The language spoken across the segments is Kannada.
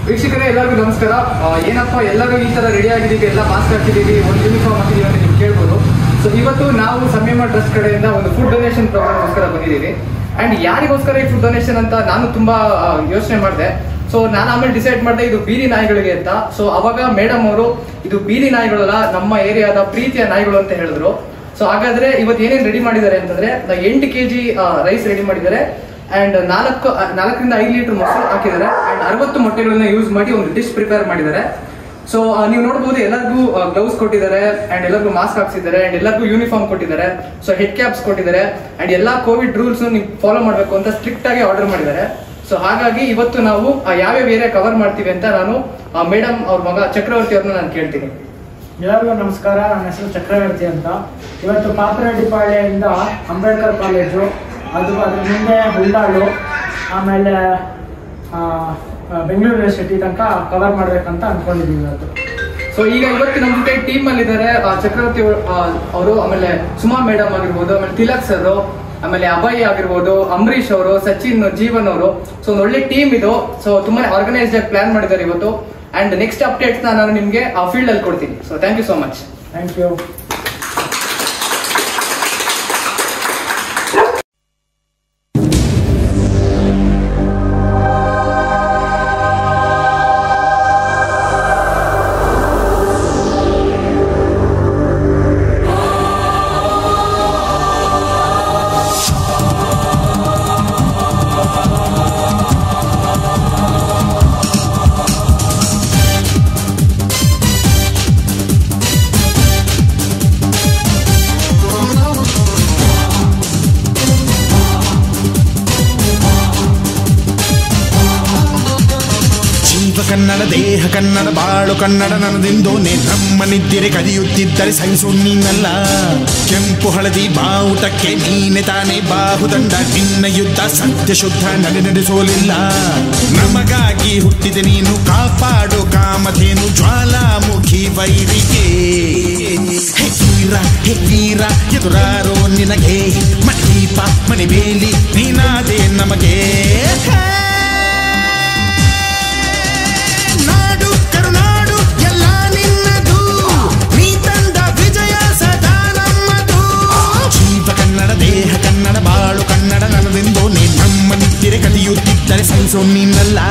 ವೀಕ್ಷಕರೇ ಎಲ್ಲರಿಗೂ ನಮಸ್ಕಾರ ಆ, ಏನಪ್ಪ ಎಲ್ಲರೂ ಈ ತರ ರೆಡಿ ಆಗಿದ್ದೀವಿ ಎಲ್ಲ ಮಾಸ್ಕ್ ಹಾಕಿದ್ದೀವಿ ಒಂದು ಯೂನಿಫಾರ್ಮ್ ಹಾಕಿದ್ದೀವಿ ಅಂತ ನೀವು ಕೇಳ್ಬೋದು ಸೊ ಇವತ್ತು ನಾವು ಸಂಯಮ ಟ್ರಸ್ಟ್ ಕಡೆಯಿಂದ ಒಂದು ಫುಡ್ ಡೊನೇಷನ್ ಪ್ರೋಗ್ರಾಮ್ಗೋಸ್ಕರ ಬಂದಿದ್ದೀವಿ ಅಂಡ್ ಯಾರಿಗೋಸ್ಕರ ಈ ಫುಡ್ ಡೊನೇಷನ್ ಅಂತ ನಾನು ತುಂಬಾ ಯೋಚನೆ ಮಾಡಿದೆ ಸೊ ನಾನು ಆಮೇಲೆ ಡಿಸೈಡ್ ಮಾಡಿದೆ ಇದು ಬೀದಿ ನಾಯಿಗಳಿಗೆ ಅಂತ ಸೊ ಅವಾಗ ಮೇಡಮ್ ಅವರು ಇದು ಬೀದಿ ನಾಯಿಗಳಲ್ಲ ನಮ್ಮ ಏರಿಯಾದ ಪ್ರೀತಿಯ ನಾಯಿಗಳು ಅಂತ ಹೇಳಿದ್ರು ಸೊ ಹಾಗಾದ್ರೆ ಇವತ್ತು ಏನೇನು ರೆಡಿ ಮಾಡಿದ್ದಾರೆ ಅಂತಂದ್ರೆ ಎಂಟು ಕೆ ಜಿ ರೈಸ್ ರೆಡಿ ಮಾಡಿದ್ದಾರೆ ಅಂಡ್ ನಾಲ್ಕು ಆ, ನಾಲ್ಕರಿಂದ ಐದು ಲೀಟರ್ ಮೊಸರು ಹಾಕಿದ್ದಾರೆ ಅಂಡ್ ಅರವತ್ತು ಮೊಟ್ಟೆಗಳನ್ನ ಯೂಸ್ ಮಾಡಿ ಒಂದು ಡಿಶ್ ಪ್ರಿಪೇರ್ ಮಾಡಿದ್ದಾರೆ ಸೊ ನೀವು ನೋಡಬಹುದು ಎಲ್ಲರಿಗೂ ಗ್ಲೌಸ್ ಕೊಟ್ಟಿದ್ದಾರೆ ಅಂಡ್ ಎಲ್ಲರಿಗೂ ಮಾಸ್ಕ್ ಹಾಕ್ಸಿದ್ದಾರೆ ಅಂಡ್ ಎಲ್ಲರಿಗೂ ಯೂನಿಫಾರ್ಮ್ ಕೊಟ್ಟಿದ್ದಾರೆ ಸೊ ಹೆಡ್ ಕ್ಯಾಪ್ಸ್ ಕೊಟ್ಟಿದ್ದಾರೆ ಅಂಡ್ ಎಲ್ಲಾ ಕೋವಿಡ್ ರೂಲ್ಸ್ ನೀವು ಫಾಲೋ ಮಾಡಬೇಕು ಅಂತ ಸ್ಟ್ರಿಕ್ಟ್ ಆಗಿ ಆರ್ಡರ್ ಮಾಡಿದ್ದಾರೆ ಸೊ ಹಾಗಾಗಿ ಇವತ್ತು ನಾವು ಆ, ಯಾವ್ಯಾವ ಏರಿಯಾ ಕವರ್ ಮಾಡ್ತೀವಿ ಅಂತ ನಾನು ಮೇಡಮ್ ಅವ್ರ ಮಗ ಚಕ್ರವರ್ತಿ ಅವ್ರನ್ನ ನಾನು ಕೇಳ್ತೀನಿ ಎಲ್ಲರಿಗೂ ನಮಸ್ಕಾರ ನನ್ನ ಹೆಸರು ಚಕ್ರವರ್ತಿ ಅಂತ ಇವತ್ತು ಪಾಪರೆಡ್ಡಿಪಾಳ್ಯದಿಂದ ಅಂಬೇಡ್ಕರ್ ಕಾಲೇಜು ಅದು ಅದ್ರ ಮುಂದೆ ಹುಲ್ಲಾಳು ಆಮೇಲೆ ಆ, ಆ, ಬೆಂಗಳೂರು ಯೂನಿವರ್ಸಿಟಿ ತನಕ ಕವರ್ ಮಾಡ್ಬೇಕಂತ ಅನ್ಕೊಂಡಿದ್ದೀವಿ ಇವತ್ತು ಸೊ ಈಗ ಇವತ್ತು ನಮ್ಮ ಜೊತೆ ಟೀಮ್ ಅಲ್ಲಿ ಇದ್ದಾರೆ ಚಕ್ರವರ್ತಿ ಅವರು ಆಮೇಲೆ ಸುಮಾ ಮೇಡಮ್ ಆಗಿರ್ಬೋದು ಆಮೇಲೆ ತಿಲಕ್ ಸರ್ ಆಮೇಲೆ ಅಭಯ್ ಆಗಿರ್ಬೋದು ಅಂಬರೀಶ್ ಅವರು ಸಚಿನ್ ಜೀವನ್ ಅವರು ಸೊ ಒಂದು ಒಳ್ಳೆ ಟೀಮ್ ಇದು ಸೊ ತುಂಬಾ ಆರ್ಗನೈಸ್ಡ್ ಆಗಿ ಪ್ಲಾನ್ ಮಾಡಿದ್ದಾರೆ ಇವತ್ತು ಅಂಡ್ ನೆಕ್ಸ್ಟ್ ಅಪ್ಡೇಟ್ಸ್ ನಾನು ನಿಮಗೆ ಆ ಫೀಲ್ಡ್ ಅಲ್ಲಿ ಕೊಡ್ತೀನಿ so thank you so much thank you ಜೀವ ಕನ್ನಡ ದೇಹ ಕನ್ನಡ ಬಾಳು ಕನ್ನಡ ನನ್ನದಿಂದೋನೆ ನಮ್ಮ ನಿದ್ದಿರೆ ಕದಿಯುತ್ತಿದ್ದರೆ ಸಹಿಸು ನೀನಲ್ಲ ಕೆಂಪು ಹಳದಿ ಬಾವುಟಕ್ಕೆ ನೀನೆ ತಾನೇ ಬಾಹುದಂಡ ನಿನ್ನ ಯುದ್ಧ ಸತ್ಯ ಶುದ್ಧ ನಡೆ ನಡೆಸೋಲಿಲ್ಲ ನಮಗಾಗಿ ಹುಟ್ಟಿದೆ ನೀನು ಕಾಪಾಡು ಕಾಮಧೇನು ಜ್ವಾಲಾಮುಖಿ ವೈರಿಗೆ ಹೇ ವೀರ ಹೇ ವೀರ ಎದುರಾರೋ ನಿನಗೆ ಮಣದೀಪ ಮನೆ ಬೇಲಿ ನೀನಾದೆ ನಮಗೆ ನಾಡು ಕರುನಾಡು ಎಲ್ಲ ನಿನ್ನದು ನೀ ತಂದ ವಿಜಯ ಸದಾ ನಮ್ಮದು ಜೀವ ಕನ್ನಡ ದೇಹ ಕನ್ನಡ ಬಾಳು ಕನ್ನಡ ನನ್ನದೆಂದು ನೀ ನಮ್ಮ ನಿತ್ತಿರೆ ಕದಿಯುತ್ತಿದ್ದರೆ ಸಹಿಸೋ ನೀನಲ್ಲ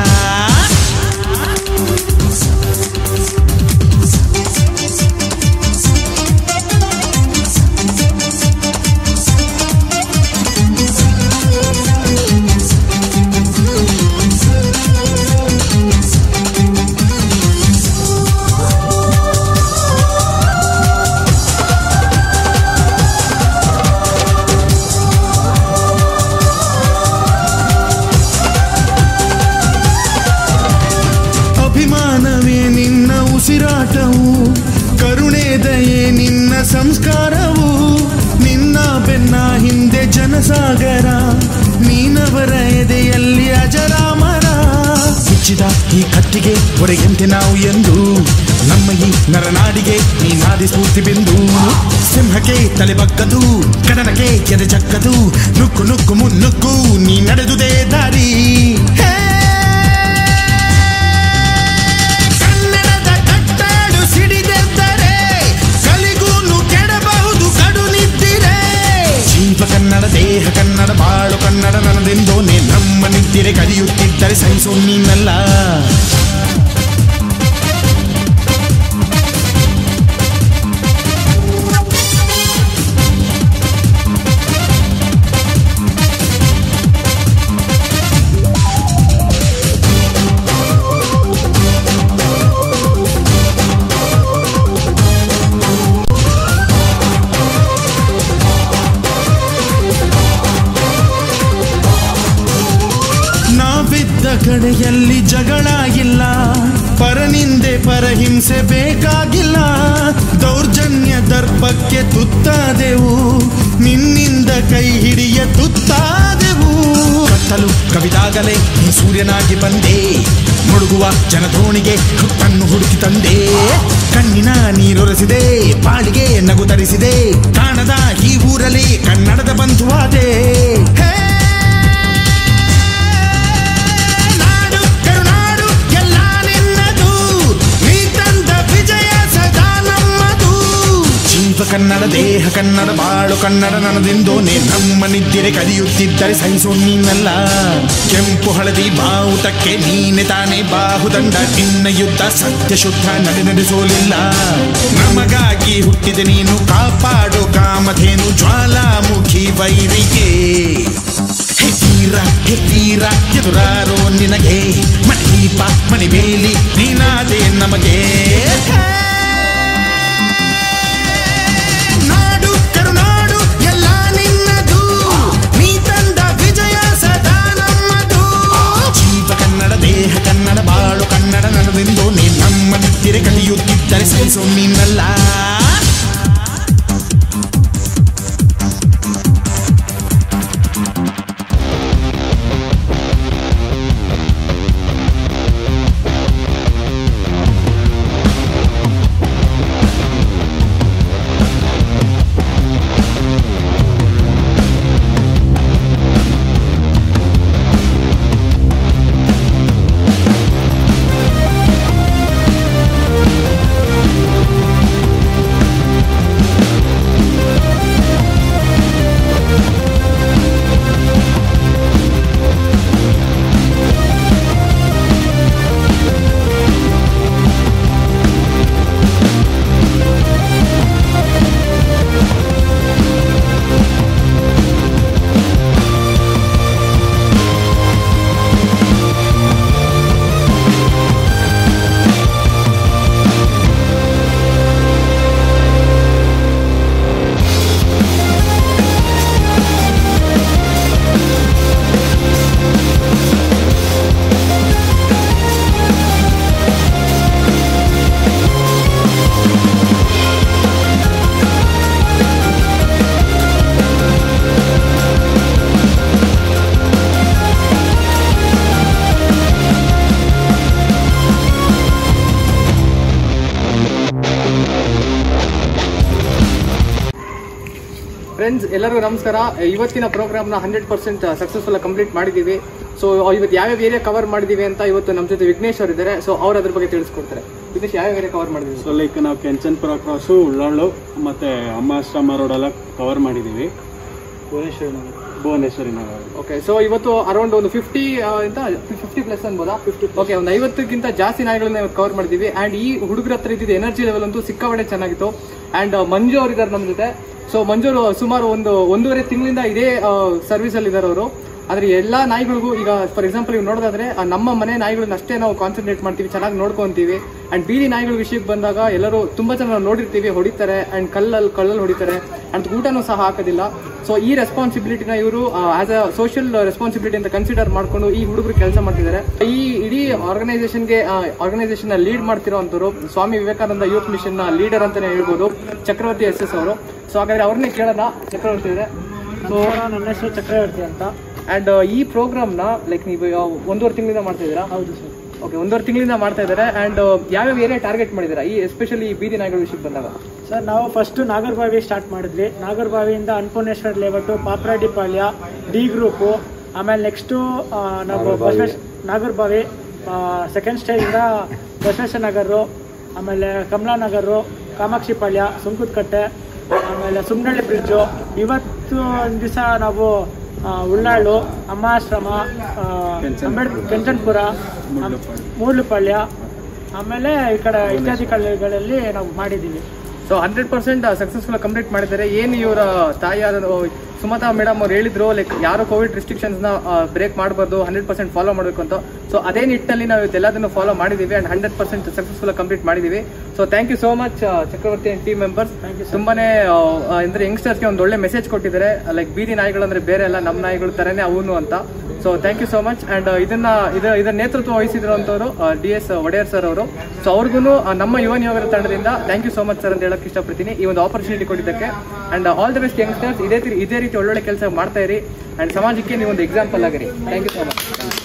ಅಭಿಮಾನವೇ ನಿನ್ನ ಉಸಿರಾಟವು ಕರುಣೆ ದಯೆ ನಿನ್ನ ಸಂಸ್ಕಾರವು ನಿನ್ನ ಬೆನ್ನ ಹಿಂದೆ ಜನಸಾಗರ ನೀನವರ ಎದೆಯಲ್ಲಿ ಅಜರಾಮರ ಮುಚ್ಚಿದ ಈ ಕತ್ತಿಗೆ ಹೊರೆಯಂತೆ ನಾವು ಎಂದು ನಮ್ಮ ಈ ನರನಾಡಿಗೆ ನೀನಾದಿ ಸ್ಫೂರ್ತಿ ಬಿಂದು ಸಿಂಹಕ್ಕೆ ತಲೆ ಬಗ್ಗದು ಕಡನಕ್ಕೆ ಎದೆ ಜಕ್ಕದು ನುಕ್ಕು ನುಕ್ಕು ಮುನ್ನುಕ್ಕು ನೀ ನಡೆದುದೇ ದಾರಿ ಹೇ ಕನ್ನಡದ ಕಟ್ಟಾಡು ಸಿಡಿದೆದ್ದರೆ ಕಲಿಗೂನು ಕೆಡಬಹುದು ಕಡು ನಿದ್ದಿರೆ ಜೀವ ಕನ್ನಡ ದೇಹ ಕನ್ನಡ ಬಾಳು ಕನ್ನಡ ನನ್ನದೆಂದೋನೆ ನಮ್ಮ ನಿದ್ದಿರೆ ಕಲಿಯುತ್ತಿದ್ದರೆ ಸಹಿಸೋ ನೀನಲ್ಲ ನಾವಿದ್ದ ಕಡೆಯಲ್ಲಿ ಜಗಳ ಇಲ್ಲ ಪರನಿಂದೆ ಪರಹಿಂಸೆ ಬೇಕಾಗಿಲ್ಲ ದೌರ್ಜನ್ಯ ದರ್ಪಕ್ಕೆ ತುತ್ತಾದೆವು ನಿನ್ನಿಂದ ಕೈ ಹಿಡಿಯ ತುತ್ತಾದೆವು ಕತ್ತಲು ಕವಿದಾಗಲೇ ನೀ ಸೂರ್ಯನಾಗಿ ಬಂದೆ ಮುಳುಗುವ ಜನಧೋಣಿಗೆ ಹುಟ್ಟನ್ನು ಹುಡುಕಿ ತಂದೆ ಕಣ್ಣಿನ ನೀರೊರೆಸಿದೆ ಬಾಳಿಗೆ ನಗು ತರಿಸಿದೆ ಕಾಣದ ಈ ಊರಲ್ಲಿ ಕನ್ನಡದ ಬಂಧುವಾದೆ ಹೇ ನಾಡು ಕರುನಾಡು ಎಲ್ಲ ಕನ್ನಡ ದೇಹ ಕನ್ನಡ ಬಾಳು ಕನ್ನಡ ನನದಿಂದೋನೆ ನಮ್ಮ ನಿದ್ದಿರೆ ಕದಿಯುತ್ತಿದ್ದರೆ ಸಹಿಸು ನೀನಲ್ಲ ಕೆಂಪು ಹಳದಿ ಬಾವುಟಕ್ಕೆ ನೀನೆ ತಾನೇ ಬಾಹುದಂಡ ನಿನ್ನ ಯುದ್ಧ ಸತ್ಯ ಶುದ್ಧ ನಡೆ ನಡೆಸೋಲಿಲ್ಲ ನಮಗಾಗಿ ಹುಟ್ಟಿದೆ ನೀನು ಕಾಪಾಡು ಕಾಮಧೇನು ಜ್ವಾಲಾಮುಖಿ ವೈರಿಗೆ ಹೇ ತೀರ ಹೇ ತೀರ ಎದುರಾರೋ ನಿನಗೆ ಮಣಿದೀಪ ಮಣಿಬೇಲಿ ನೀನಾದೆ ನಮಗೆ ನಾಡು ಕರುನಾಡು ಎಲ್ಲ ನಿನ್ನದು ನೀ ತಂದ ವಿಜಯ ಸದಾ ನಮ್ಮದು ಜೀವ ಕನ್ನಡ ದೇಹ ಕನ್ನಡ ಬಾಳು ಕನ್ನಡ ನನದೆಂದು ನೀ ನಮ್ಮ ನಿತ್ತಿರೆ ಕಲಿಯುತ್ತಿದ್ದರೆ ಸಹಿಸು ನೀನಲ್ಲ ಫ್ರೆಂಡ್ಸ್ ಎಲ್ಲರಿಗೂ ನಮಸ್ಕಾರ ಇವತ್ತಿನ ಪ್ರೋಗ್ರಾಮ್ನ ಹಂಡ್ರೆಡ್ ಪರ್ಸೆಂಟ್ ಸಕ್ಸಸ್ಫುಲ್ ಕಂಪ್ಲೀಟ್ ಮಾಡಿದ್ದೀವಿ ಸೊ ಇವತ್ತು ಯಾವ್ಯಾವ ಏರಿಯಾ ಕವರ್ ಮಾಡಿದೀವಿ ಅಂತ ಇವತ್ತು ನಮ್ಮ ಜೊತೆ ವಿಘ್ನೇಶ್ ಅವರು ಇದ್ದಾರೆ ಸೊ ಅವ್ರು ಅದ್ರ ಬಗ್ಗೆ ತಿಳಿಸ್ಕೊಡ್ತಾರೆ ವಿಘ್ನೇಶ್ ಯಾವ ಏರಿಯಾ ಕವರ್ ಮಾಡಿದ್ದೀವಿ ಸೊ ಲೈಕ್ ನಾವು ಕೆಂಚನ್ಪುರ ಕ್ರಾಸು ಉಳ್ಳಾಳು ಮತ್ತೆ ಅಮ್ಮಾಶ್ರಮ ರೋಡ್ ಎಲ್ಲ ಕವರ್ ಮಾಡಿದೀವಿ ಭುವನೇಶ್ವರಿ ನಗರ ಓಕೆ ಸೊ ಇವತ್ತು ಅರೌಂಡ್ ಒಂದು ಫಿಫ್ಟಿ ಅಂತ ಫಿಫ್ಟಿ ಪ್ಲಸ್ ಅನ್ಬೋದಾ ಫಿಫ್ಟಿ ಓಕೆ ಒಂದು ಐವತ್ತಕ್ಕಿಂತ ಜಾಸ್ತಿ ನಾಯಿಗಳನ್ನ ಇವತ್ತು ಕವರ್ ಮಾಡಿದ್ದೀವಿ ಅಂಡ್ ಈ ಹುಡುಗರ ಹತ್ರ ಇದ್ದಿದ್ದು ಎನರ್ಜಿ ಲೆವೆಲ್ ಅಂತೂ ಸಿಕ್ಕಾಪಟ್ಟೆ ಚೆನ್ನಾಗಿತ್ತು ಅಂಡ್ ಮಂಜು ಅವರು ಇದ್ದಾರೆ ನಮ್ಮ ಜೊತೆ ಸೊ ಮಂಜು ಅವರು ಸುಮಾರು ಒಂದು ಒಂದೂವರೆ ತಿಂಗಳಿಂದ ಇದೇ ಸರ್ವಿಸ್ ಅಲ್ಲಿ ಇದ್ದಾರೆ ಅವರು ಆದ್ರೆ ಎಲ್ಲಾ ನಾಯಿಗಳಿಗೂ ಈಗ ಫಾರ್ ಎಕ್ಸಾಂಪಲ್ ನೀವು ನೋಡೋದಾದ್ರೆ ಆ ನಮ್ಮ ಮನೆ ನಾಯಿಗಳನ್ನ ಅಷ್ಟೇ ನಾವು ಕಾನ್ಸಂಟ್ರೇಟ್ ಮಾಡ್ತೀವಿ ಚೆನ್ನಾಗಿ ನೋಡ್ಕೊಂತೀವಿ ಅಂಡ್ ಬೀದಿ ನಾಯಿಗಳ ವಿಷಯಕ್ಕೆ ಬಂದಾಗ ಎಲ್ಲರೂ ತುಂಬಾ ಜನ ನಾವು ನೋಡಿರ್ತೀವಿ ಹೊಡಿತಾರೆ ಅಂಡ್ ಕಲ್ಲಲ್ಲಿ ಕಲ್ಲಲ್ಲಿ ಹೊಡಿತಾರೆ ಅಂಡ್ ಊಟನೂ ಸಹ ಹಾಕೋದಿಲ್ಲ ಸೊ ಈ ರೆಸ್ಪಾನ್ಸಿಬಿಲಿಟಿನ ಇವರು ಆಸ್ ಅ ಸೋಷಿಯಲ್ ರೆಸ್ಪಾನ್ಸಿಬಿಲಿಟಿ ಅಂತ ಕನ್ಸಿಡರ್ ಮಾಡ್ಕೊಂಡು ಈ ಹುಡುಗರು ಕೆಲಸ ಮಾಡ್ತಿದ್ದಾರೆ ಈ ಇಡೀ ಆರ್ಗನೈಸೇಷನ್ಗೆ ಆರ್ಗನೈಸೇಷನ್ ಲೀಡ್ ಮಾಡ್ತಿರೋಂಥವ್ರು ಸ್ವಾಮಿ ವಿವೇಕಾನಂದ ಯೂತ್ ಮಿಷನ್ ನ ಲೀಡರ್ ಅಂತಾನೆ ಹೇಳ್ಬೋದು ಚಕ್ರವರ್ತಿ ಎಸ್ ಎಸ್ ಅವರು ಸೊ ಹಾಗಾದ್ರೆ ಅವ್ರನ್ನೇ ಕೇಳೋಣ ಚಕ್ರವರ್ತಿ ಇದೆ ಸೊ ನನ್ನ ಹೆಸರು ಚಕ್ರವರ್ತಿ ಅಂತ ಅಂಡ್ ಈ ಪ್ರೋಗ್ರಾಮ್ ನ ಲೈಕ್ ನೀವು ಯಾವ- ಒಂದೂವರೆ ತಿಂಗಳಿಂದ ಮಾಡ್ತಾ ಇದ್ದೀರಾ ಹೌದು ಸರ್ ಓಕೆ ಒಂದೂವರೆ ತಿಂಗಳಿಂದ ಮಾಡ್ತಾ ಇದ್ದಾರೆ ಅಂಡ್ ಯಾವ್ಯಾವ ಏರಿಯಾ ಟಾರ್ಗೆಟ್ ಮಾಡಿದ್ದೀರಾ ಈ ಎಸ್ಪೆಷಲಿ ಬೀದಿ ನಾಯಿಗಳ ವಿಷಯಕ್ಕೆ ಬಂದಾಗ ಸರ್ ನಾವು ಫಸ್ಟ್ ನಾಗರಬಾವಿ ಸ್ಟಾರ್ಟ್ ಮಾಡಿದ್ವಿ ನಾಗರಬಾವಿಯಿಂದ Annapoorneshwara layout Papareddypalya D group ಆಮೇಲೆ ನೆಕ್ಸ್ಟು ನಾವು ಬಸವೇಶ್ ನಾಗರಬಾವಿ ಸೆಕೆಂಡ್ ಸ್ಟೇಜಿಂದ ಬಸವೇಶ್ವರ ನಗರು ಆಮೇಲೆ ಕಮಲಾನಗರು ಕಾಮಾಕ್ಷಿಪಾಳ್ಯ ಸುಂಕದಕಟ್ಟೆ ಆಮೇಲೆ ಸುಮ್ನಳ್ಳಿ ಬ್ರಿಡ್ಜು ಇವತ್ತು ಒಂದು ದಿವಸ ನಾವು ಆ, ಉಳ್ಳಾಳು ಅಮ್ಮಾಶ್ರಮ ಆ, ಅಂಬೇಡ್ ಕೆಂಚನ್ಪುರ ಮೂಡ್ಲುಪಾಳ್ಯ ಆಮೇಲೆ ಈ ಕಡೆ ಇತ್ಯಾದಿ ಕಡೆಗಳಲ್ಲಿ ನಾವು ಮಾಡಿದ್ದೀವಿ so hundred percent successful complete ಮಾಡಿದ್ದಾರೆ ಏನು ಇವರ ತಾಯಿಯಾದ ಸುಮತಾ ಮೇಡಮ್ ಅವ್ರು ಹೇಳಿದ್ರು ಲೈಕ್ ಯಾರು ಕೋವಿಡ್ ರಿಸ್ಟ್ರಿಕ್ಷನ್ಸ್ ನ ಬ್ರೇಕ್ ಮಾಡಬಾರ್ದು ಹಂಡ್ರೆಡ್ ಪರ್ಸೆಂಟ್ ಫಾಲೋ ಮಾಡಬೇಕು ಅಂತ ಸೊ ಅದೇ ನಿಟ್ಟಿನಲ್ಲಿ ನಾವು ಇದೆಲ್ಲದನ್ನು ಫಾಲೋ ಮಾಡಿದೀವಿ and hundred percent successful complete ಮಾಡಿದೀವಿ so thank you so much Chakravarthi and team members ತುಂಬಾನೇ ಆ, ಆ, ಅಂದ್ರೆ ಯಂಗ್ಸ್ಟರ್ಸ್ಗೆ ಒಂದು ಒಳ್ಳೆ ಮೆಸೇಜ್ ಕೊಟ್ಟಿದ್ದಾರೆ ಲೈಕ್ ಬೀದಿ ನಾಯಿಗಳು ಅಂದ್ರೆ ಬೇರೆ ಅಲ್ಲ ನಮ್ಮ ನಾಯಿಗಳು ತರನೇ ಅವನು ಅಂತ so thank you so much and ಇದನ್ನ ಇದು ಇದರ ನೇತೃತ್ವ ವಹಿಸಿರುವಂತವರು ಡಿ ಎಸ್ ಒಡೆಯರ್ ಸರ್ ಅವರು ಸೊ ಅವ್ರಿಗೂ ನಮ್ಮ ಯುವ ನಿಯೋಗದ ತಂಡದಿಂದ thank you so much sir ಅಂತ ಹೇಳಕ್ ಇಷ್ಟಪಡ್ತೀನಿ ಈ ಒಂದು ಆಪರ್ಚುನಿಟಿ ಕೊಟ್ಟಿದ್ದಕ್ಕೆ and all the best youngsters ಇದೇ ತಿ- ಇದೇ ರೀತಿ ಒಳ್ಳೊಳ್ಳೆ ಕೆಲಸ ಮಾಡ್ತಾ ಇರಿ ಅಂಡ್ ಸಮಾಜಕ್ಕೆ ನೀವು ಒಂದು ಎಕ್ಸಾಂಪಲ್ ಆಗಿರಿ thank you so much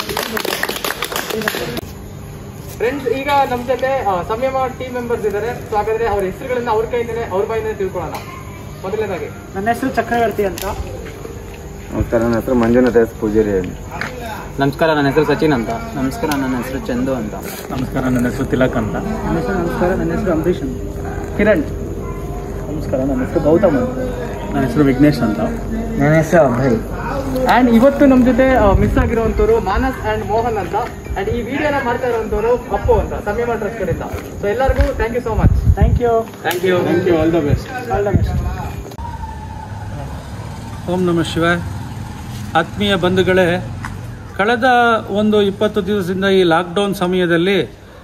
friends ಈಗ ನಮ್ಮ ಜೊತೆ ಆ, ಸಂಯಮ ಟೀಮ್ ಮೆಂಬರ್ಸ್ ಇದ್ದಾರೆ ಸೊ ಹಾಗಾದ್ರೆ ಅವ್ರ ಹೆಸರುಗಳನ್ನ ಅವ್ರ ಕೈಯಿಂದನೇ ಅವ್ರ ಬಾಯಿಂದನೇ ತಿಳ್ಕೊಳ್ಳೋಣ ಮೊದಲನೇದಾಗಿ ನನ್ನ ಹೆಸರು ಚಕ್ರವರ್ತಿ ಅಂತ ನಮಸ್ಕಾರ ನನ್ನ ಹೆಸರು ಮಂಜುನಾಥ ಎಸ್ ಪೂಜಾರಿ ನಮಸ್ಕಾರ ನನ್ನ ಹೆಸರು ಸಚಿನ್ ಅಂತ ನಮಸ್ಕಾರ ನನ್ನ ಹೆಸರು ಚಂದು ಅಂತ ನಮಸ್ಕಾರ ನನ್ನ ಹೆಸರು ತಿಲಕ್ ಅಂತ ನಮಸ್ಕಾರ ನನ್ನ ಹೆಸರು ಅಂಬರೀಷ್ ಅಂತ ಕಿರಣ್ ನಮಸ್ಕಾರ ನನ್ನ ಹೆಸರು ಗೌತಮ್ ಅಂತ ನನ್ನ ಹೆಸರು ವಿಘ್ನೇಶ್ ಅಂತ ನನ್ನ ಹೆಸರು ಅಭಯ್ ಅಂಡ್ ಇವತ್ತು ನಮ್ಮ ಜೊತೆ ಮಿಸ್ ಆಗಿರುವಂತವ್ರು ಮಾನಸ್ ಅಂಡ್ ಮೋಹನ್ ಅಂತ ಅಂಡ್ ಈ ವಿಡಿಯೋನ ಮಾಡ್ತಾ ಇರುವಂತವ್ರು ಅಪ್ಪು ಅಂತ ಸಂಯಮ ಟ್ರಸ್ಟ್ ಕಡೆಯಿಂದ ಸೊ ಎಲ್ಲರಿಗೂ thank you so much thank you thank you thank you all the best all the best ಓಂ ನಮಃ ಶಿವಾಯ್ ಆತ್ಮೀಯ ಬಂಧುಗಳೇ ಕಳೆದ ಒಂದು ಇಪ್ಪತ್ತು ದಿವಸದಿಂದ ಈ ಲಾಕ್ಡೌನ್ ಸಮಯದಲ್ಲಿ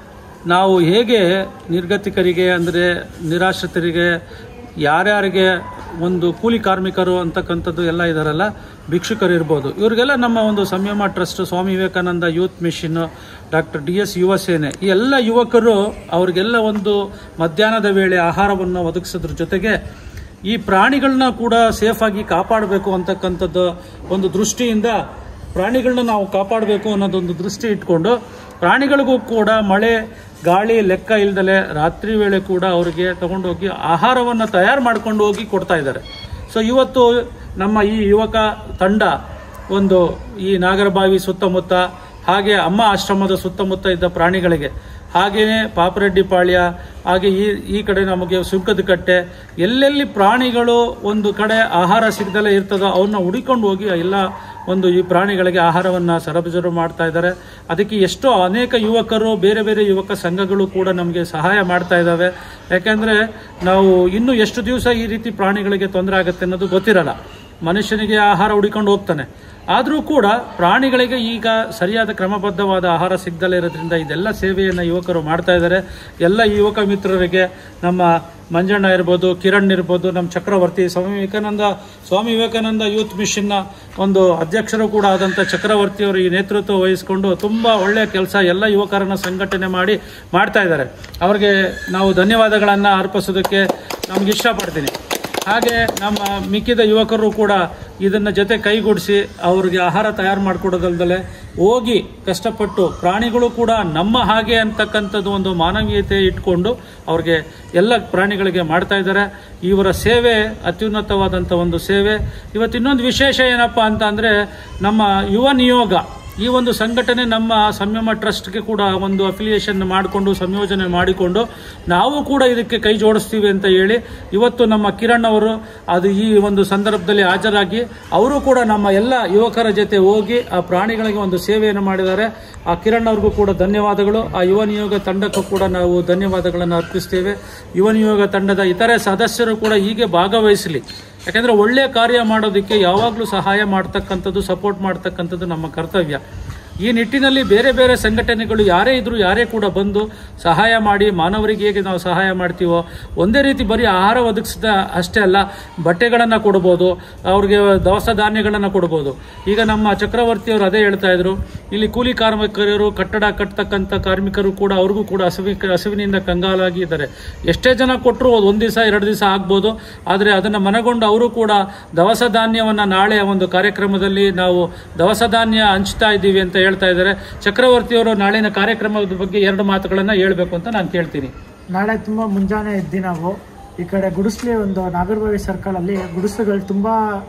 ನಾವು ಹೇಗೆ ನಿರ್ಗತಿಕರಿಗೆ ಅಂದರೆ ನಿರಾಶ್ರಿತರಿಗೆ ಯಾರ್ಯಾರಿಗೆ ಒಂದು ಕೂಲಿ ಕಾರ್ಮಿಕರು ಅಂತಕ್ಕಂಥದ್ದು ಎಲ್ಲ ಇದಾರಲ್ಲ ಭಿಕ್ಷುಕರು ಇರ್ಬೋದು ಇವರಿಗೆಲ್ಲ ನಮ್ಮ ಒಂದು Samyama Trust Swami Vivekananda Youth Mission doctor D S ಯುವ ಸೇನೆ ಈ ಎಲ್ಲ ಯುವಕರು ಅವ್ರಿಗೆಲ್ಲ ಒಂದು ಮಧ್ಯಾಹ್ನದ ವೇಳೆ ಆಹಾರವನ್ನು ಒದಗಿಸೋದ್ರ ಜೊತೆಗೆ ಈ ಪ್ರಾಣಿಗಳನ್ನ ಕೂಡ ಸೇಫ್ ಆಗಿ ಕಾಪಾಡಬೇಕು ಅಂತಕ್ಕಂಥದ್ದು ಒಂದು ದೃಷ್ಟಿಯಿಂದ ಪ್ರಾಣಿಗಳನ್ನ ನಾವು ಕಾಪಾಡಬೇಕು ಅನ್ನೋದೊಂದು ದೃಷ್ಟಿ ಇಟ್ಕೊಂಡು ಪ್ರಾಣಿಗಳಿಗೂ ಕೂಡ ಮಳೆ ಗಾಳಿ ಲೆಕ್ಕ ಇಲ್ದಲೆ ರಾತ್ರಿ ವೇಳೆ ಕೂಡ ಅವರಿಗೆ ತಗೊಂಡೋಗಿ ಆಹಾರವನ್ನು ತಯಾರು ಮಾಡ್ಕೊಂಡು ಹೋಗಿ ಕೊಡ್ತಾ ಇದ್ದಾರೆ ಸೊ ಇವತ್ತು ನಮ್ಮ ಈ ಯುವಕ ತಂಡ ಒಂದು ಈ ನಾಗರಬಾವಿ ಸುತ್ತಮುತ್ತ ಹಾಗೆ ಅಮ್ಮ ಆಶ್ರಮದ ಸುತ್ತಮುತ್ತ ಇದ್ದ ಪ್ರಾಣಿಗಳಿಗೆ ಹಾಗೆಯೇ ಪಾಪರೆಡ್ಡಿ ಪಾಳ್ಯ ಹಾಗೆ ಈ ಈ ಕಡೆ ನಮಗೆ ಸುಂಕದ ಕಟ್ಟೆ ಎಲ್ಲೆಲ್ಲಿ ಪ್ರಾಣಿಗಳು ಒಂದು ಕಡೆ ಆಹಾರ ಸಿಗದಲ್ಲೇ ಇರ್ತದೋ ಅವನ್ನ ಹುಡಿಕೊಂಡು ಹೋಗಿ ಎಲ್ಲ ಒಂದು ಈ ಪ್ರಾಣಿಗಳಿಗೆ ಆಹಾರವನ್ನು ಸರಬರಾಜು ಮಾಡ್ತಾ ಇದ್ದಾರೆ ಅದಕ್ಕೆ ಎಷ್ಟೋ ಅನೇಕ ಯುವಕರು ಬೇರೆ ಬೇರೆ ಯುವಕ ಸಂಘಗಳು ಕೂಡ ನಮಗೆ ಸಹಾಯ ಮಾಡ್ತಾ ಇದ್ದಾವೆ ಯಾಕೆಂದರೆ ನಾವು ಇನ್ನೂ ಎಷ್ಟು ದಿವಸ ಈ ರೀತಿ ಪ್ರಾಣಿಗಳಿಗೆ ತೊಂದರೆ ಆಗುತ್ತೆ ಅನ್ನೋದು ಗೊತ್ತಿರಲ್ಲ ಮನುಷ್ಯನಿಗೆ ಆಹಾರ ಹುಡಿಕೊಂಡು ಹೋಗ್ತಾನೆ ಆದರೂ ಕೂಡ ಪ್ರಾಣಿಗಳಿಗೆ ಈಗ ಸರಿಯಾದ ಕ್ರಮಬದ್ಧವಾದ ಆಹಾರ ಸಿಗದಲ್ಲೇ ಇರೋದ್ರಿಂದ ಇದೆಲ್ಲ ಸೇವೆಯನ್ನು ಯುವಕರು ಮಾಡ್ತಾ ಇದ್ದಾರೆ ಎಲ್ಲ ಯುವಕ ಮಿತ್ರರಿಗೆ ನಮ್ಮ ಮಂಜಣ್ಣ ಇರ್ಬೋದು ಕಿರಣ್ ಇರ್ಬೋದು ನಮ್ಮ ಚಕ್ರವರ್ತಿ ಸ್ವಾಮಿ ವಿವೇಕಾನಂದ ಸ್ವಾಮಿ ವಿವೇಕಾನಂದ ಯೂತ್ ಮಿಷನ್ನ ಒಂದು ಅಧ್ಯಕ್ಷರು ಕೂಡ ಆದಂಥ ಚಕ್ರವರ್ತಿಯವರು ಈ ನೇತೃತ್ವ ವಹಿಸಿಕೊಂಡು ತುಂಬ ಒಳ್ಳೆಯ ಕೆಲಸ ಎಲ್ಲ ಯುವಕರನ್ನ ಸಂಘಟನೆ ಮಾಡಿ ಮಾಡ್ತಾ ಇದ್ದಾರೆ ಅವರಿಗೆ ನಾವು ಧನ್ಯವಾದಗಳನ್ನು ಅರ್ಪಿಸೋದಕ್ಕೆ ನಮ್ಗೆ ಇಷ್ಟಪಡ್ತೀನಿ ಹಾಗೆ ನಮ್ಮ ಮಿಕ್ಕಿದ ಯುವಕರು ಕೂಡ ಇದನ್ನ ಜೊತೆ ಕೈಗೂಡಿಸಿ ಅವ್ರಿಗೆ ಆಹಾರ ತಯಾರು ಮಾಡಿಕೊಡೋದಲ್ದಲೆ ಹೋಗಿ ಕಷ್ಟಪಟ್ಟು ಪ್ರಾಣಿಗಳು ಕೂಡ ನಮ್ಮ ಹಾಗೆ ಅಂತಕ್ಕಂಥದ್ದು ಒಂದು ಮಾನವೀಯತೆ ಇಟ್ಕೊಂಡು ಅವ್ರಿಗೆ ಎಲ್ಲ ಪ್ರಾಣಿಗಳಿಗೆ ಮಾಡ್ತಾ ಇದ್ದಾರೆ ಇವರ ಸೇವೆ ಅತ್ಯುನ್ನತವಾದಂಥ ಒಂದು ಸೇವೆ ಇವತ್ತು ಇನ್ನೊಂದು ವಿಶೇಷ ಏನಪ್ಪ ಅಂತ ಅಂದರೆ ನಮ್ಮ ಯುವ ನಿಯೋಗ ಈ ಒಂದು ಸಂಘಟನೆ ನಮ್ಮ ಸಂಯಮ ಟ್ರಸ್ಟ್ಗೆ ಕೂಡ ಒಂದು ಅಫಿಲಿಯೇಷನ್ ಮಾಡಿಕೊಂಡು ಸಂಯೋಜನೆ ಮಾಡಿಕೊಂಡು ನಾವು ಕೂಡ ಇದಕ್ಕೆ ಕೈ ಜೋಡಿಸ್ತೀವಿ ಅಂತ ಹೇಳಿ ಇವತ್ತು ನಮ್ಮ ಕಿರಣ್ ಅವರು ಅದು ಈ ಒಂದು ಸಂದರ್ಭದಲ್ಲಿ ಹಾಜರಾಗಿ ಅವರು ಕೂಡ ನಮ್ಮ ಎಲ್ಲ ಯುವಕರ ಜೊತೆ ಹೋಗಿ ಆ ಪ್ರಾಣಿಗಳಿಗೆ ಒಂದು ಸೇವೆಯನ್ನು ಮಾಡಿದ್ದಾರೆ ಆ ಕಿರಣ್ ಅವ್ರಿಗೂ ಕೂಡ ಧನ್ಯವಾದಗಳು ಆ ಯುವ ನಿಯೋಗ ತಂಡಕ್ಕೂ ಕೂಡ ನಾವು ಧನ್ಯವಾದಗಳನ್ನು ಅರ್ಪಿಸ್ತೇವೆ ಯುವ ನಿಯೋಗ ತಂಡದ ಇತರೆ ಸದಸ್ಯರು ಕೂಡ ಹೀಗೆ ಭಾಗವಹಿಸಲಿ ಯಾಕಂದ್ರೆ ಒಳ್ಳೆಯ ಕಾರ್ಯ ಮಾಡೋದಕ್ಕೆ ಯಾವಾಗಲೂ ಸಹಾಯ ಮಾಡ್ತಕ್ಕಂಥದ್ದು ಸಪೋರ್ಟ್ ಮಾಡ್ತಕ್ಕಂಥದ್ದು ನಮ್ಮ ಕರ್ತವ್ಯ ಈ ನಿಟ್ಟಿನಲ್ಲಿ ಬೇರೆ ಬೇರೆ ಸಂಘಟನೆಗಳು ಯಾರೇ ಇದ್ರು ಯಾರೇ ಕೂಡ ಬಂದು ಸಹಾಯ ಮಾಡಿ ಮಾನವರಿಗೆ ಹೇಗೆ ನಾವು ಸಹಾಯ ಮಾಡ್ತೀವೋ ಒಂದೇ ರೀತಿ ಬರೀ ಆಹಾರ ಒದಗಿಸಿದ ಅಷ್ಟೇ ಅಲ್ಲ ಬಟ್ಟೆಗಳನ್ನು ಕೊಡ್ಬೋದು ಅವ್ರಿಗೆ ದವಸ ಧಾನ್ಯಗಳನ್ನು ಕೊಡ್ಬೋದು ಈಗ ನಮ್ಮ ಚಕ್ರವರ್ತಿಯವರು ಅದೇ ಹೇಳ್ತಾ ಇದ್ರು ಇಲ್ಲಿ ಕೂಲಿ ಕಾರ್ಮಿಕರು ಕಟ್ಟಡ ಕಟ್ಟತಕ್ಕಂಥ ಕಾರ್ಮಿಕರು ಕೂಡ ಅವ್ರಿಗೂ ಕೂಡ ಹಸಿವಿ ಹಸಿವಿನಿಂದ ಕಂಗಾಲಾಗಿ ಇದ್ದಾರೆ ಎಷ್ಟೇ ಜನ ಕೊಟ್ಟರು ಒಂದು ದಿವಸ ಎರಡು ದಿವಸ ಆಗ್ಬೋದು ಆದರೆ ಅದನ್ನು ಮನಗೊಂಡು ಅವರು ಕೂಡ ದವಸ ಧಾನ್ಯವನ್ನು ನಾಳೆ ಒಂದು ಕಾರ್ಯಕ್ರಮದಲ್ಲಿ ನಾವು ದವಸ ಧಾನ್ಯ ಹಂಚ್ತಾ ಇದ್ದೀವಿ ಅಂತ ಹೇಳ್ತಾ ಇದ್ದಾರೆ ಚಕ್ರವರ್ತಿಯವರು ನಾಳಿನ ಕಾರ್ಯಕ್ರಮದ ಬಗ್ಗೆ ಎರಡು ಮಾತುಗಳನ್ನು ಹೇಳಬೇಕು ಅಂತ ನಾನು ಕೇಳ್ತೀನಿ ನಾಳೆ ತುಂಬ ಮುಂಜಾನೆ ಎದ್ದು ನಾವು ಈ ಕಡೆ ಗುಡಿಸ್ಲಿ ಒಂದು ನಾಗರಬಾವಿ ಸರ್ಕಲಲ್ಲಿ ಗುಡಿಸಲುಗಳು ತುಂಬ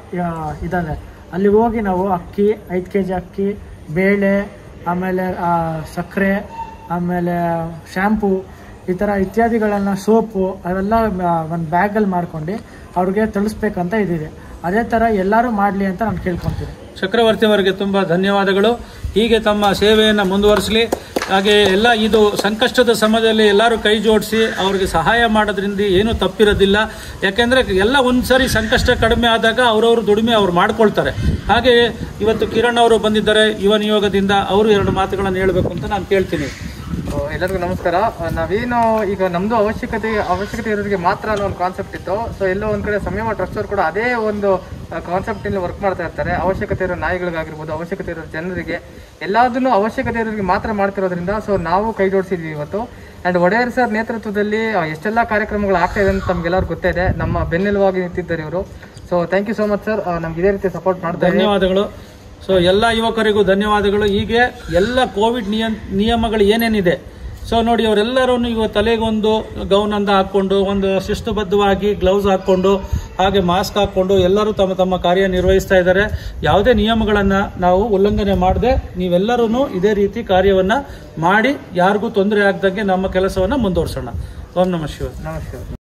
ಇದ್ದಾವೆ ಅಲ್ಲಿ ಹೋಗಿ ನಾವು ಅಕ್ಕಿ ಐದು ಕೆ ಜಿ ಅಕ್ಕಿ ಬೇಳೆ ಆಮೇಲೆ ಆ, ಸಕ್ಕರೆ ಆಮೇಲೆ ಶ್ಯಾಂಪು ಈ ಥರ ಇತ್ಯಾದಿಗಳನ್ನು ಸೋಪು ಅವೆಲ್ಲ ಒಂದು ಬ್ಯಾಗಲ್ಲಿ ಮಾಡ್ಕೊಂಡು ಅವ್ರಿಗೆ ತಿಳಿಸ್ಬೇಕಂತ ಇದಿದೆ ಅದೇ ಥರ ಎಲ್ಲರೂ ಮಾಡಲಿ ಅಂತ ನಾನು ಕೇಳ್ಕೊತೀನಿ ಚಕ್ರವರ್ತಿ ಅವರಿಗೆ ತುಂಬ ಧನ್ಯವಾದಗಳು ಹೀಗೆ ತಮ್ಮ ಸೇವೆಯನ್ನು ಮುಂದುವರಿಸಲಿ ಹಾಗೆ ಎಲ್ಲ ಇದು ಸಂಕಷ್ಟದ ಸಮಯದಲ್ಲಿ ಎಲ್ಲರೂ ಕೈ ಜೋಡಿಸಿ ಅವ್ರಿಗೆ ಸಹಾಯ ಮಾಡೋದ್ರಿಂದ ಏನೂ ತಪ್ಪಿರೋದಿಲ್ಲ ಯಾಕೆಂದರೆ ಎಲ್ಲ ಒಂದು ಸರಿ ಸಂಕಷ್ಟ ಕಡಿಮೆ ಆದಾಗ ಅವರವರು ದುಡಿಮೆ ಅವ್ರು ಮಾಡ್ಕೊಳ್ತಾರೆ ಹಾಗೆ ಇವತ್ತು ಕಿರಣ್ ಅವರು ಬಂದಿದ್ದಾರೆ ಯುವ ನಿಯೋಗದಿಂದ ಅವರು ಎರಡು ಮಾತುಗಳನ್ನು ಹೇಳಬೇಕು ಅಂತ ನಾನು ಕೇಳ್ತೀನಿ ಆ, ಎಲ್ಲರಿಗೂ ನಮಸ್ಕಾರ ಆ, ನಾವೇನು ಈಗ ನಮ್ದು ಅವಶ್ಯಕತೆ ಅವಶ್ಯಕತೆ ಇರೋರಿಗೆ ಮಾತ್ರ ಅನ್ನೋ ಒಂದು ಕಾನ್ಸೆಪ್ಟ್ ಇತ್ತು ಸೊ ಎಲ್ಲೋ ಒಂದ್ ಕಡೆ ಸಂಯಮ ಟ್ರಸ್ಟ್ ಅವರು ಕೂಡ ಅದೇ ಒಂದು ಕಾನ್ಸೆಪ್ಟ್ ಇಂದ ವರ್ಕ್ ಮಾಡ್ತಾ ಇರ್ತಾರೆ ಅವಶ್ಯಕತೆ ಇರೋ ನಾಯಿಗಳಿಗಾಗಿರ್ಬೋದು ಅವಶ್ಯಕತೆ ಇರೋ ಜನರಿಗೆ ಎಲ್ಲದನ್ನು ಅವಶ್ಯಕತೆ ಇರೋರಿಗೆ ಮಾತ್ರ ಮಾಡ್ತಿರೋದ್ರಿಂದ ಸೊ ನಾವು ಕೈ ಜೋಡಿಸಿದ್ವಿ ಇವತ್ತು ಅಂಡ್ ಒಡೆಯರ್ ಸರ್ ನೇತೃತ್ವದಲ್ಲಿ ಆ, ಎಷ್ಟೆಲ್ಲ ಕಾರ್ಯಕ್ರಮಗಳು ಆಗ್ತಾ ಇದೆ ಅಂತ ತಮ್ಗೆಲ್ಲರೂ ಗೊತ್ತಿದೆ ನಮ್ಮ ಬೆನ್ನೆಲುವಾಗಿ ನಿಂತಿದ್ದಾರೆ ಇವರು so thank you so much sir ನಮ್ಗೆ ಇದೇ ರೀತಿ ಸಪೋರ್ಟ್ ಮಾಡ್ತಾರೆ ಧನ್ಯವಾದಗಳು ಸೊ ಎಲ್ಲ ಯುವಕರಿಗೂ ಧನ್ಯವಾದಗಳು ಹೀಗೆ ಎಲ್ಲ ಕೋವಿಡ್ ನಿಯಂ ನಿಯಮಗಳು ಏನೇನಿದೆ ಸೊ ನೋಡಿ ಅವರೆಲ್ಲರೂ ಈಗ ತಲೆಗೊಂದು ಗೌನ್ ಅಂತ ಹಾಕ್ಕೊಂಡು ಒಂದು ಶಿಸ್ತುಬದ್ಧವಾಗಿ ಗ್ಲೌಸ್ ಹಾಕ್ಕೊಂಡು ಹಾಗೆ ಮಾಸ್ಕ್ ಹಾಕ್ಕೊಂಡು ಎಲ್ಲರೂ ತಮ್ಮ ತಮ್ಮ ಕಾರ್ಯ ನಿರ್ವಹಿಸ್ತಾ ಇದ್ದಾರೆ ಯಾವುದೇ ನಿಯಮಗಳನ್ನು ನಾವು ಉಲ್ಲಂಘನೆ ಮಾಡದೆ ನೀವೆಲ್ಲರೂ ಇದೇ ರೀತಿ ಕಾರ್ಯವನ್ನು ಮಾಡಿ ಯಾರಿಗೂ ತೊಂದರೆ ಆಗದಂಗೆ ನಮ್ಮ ಕೆಲಸವನ್ನು ಮುಂದುವರ್ಸೋಣ ಓಂ ನಮಃ ಶಿವ ನಮಸ್ಕಾರ